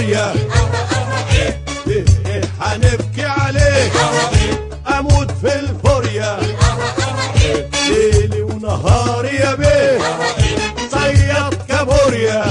كابوريا ايه ايه هنبكي عليه اموت في الفوريا ليلي ونهاري يا بيه صياد كابوريا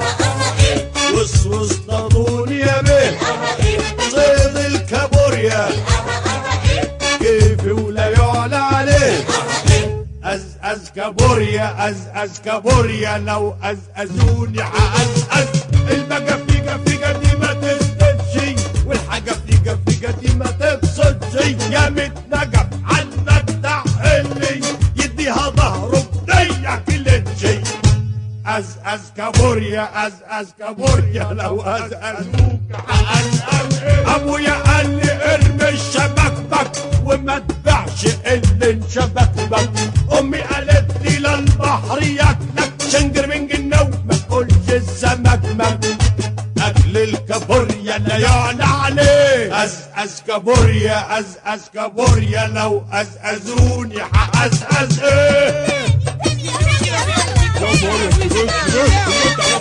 وسوس طاطوني يا بيه صيد الكابوريا كيفي ولا يعلى عليه أز أز كابوريا أز أز كابوريا لو أز أزوني حأز أز البقى فيقة فيقة دي ما تسندش والحاجة فيقة فيقة دي ما تفسدش يا متنقف عنك تحلي يديها ظهره بديع كل شيء أز أز كابوريا أز أز كابوريا لو أز أزوك حأز أز أبويا قال لي ارمي الشبك بك وما تبيعش اللي انشبك بك أمي قالت لي للبحر ياكلك شنجر من جنو ما تقولش السمك مك أكل الكابوريا لا يعلى عليه أز أز كابوريا أز أز كابوريا لو أز أزوني حأز أز إيه يا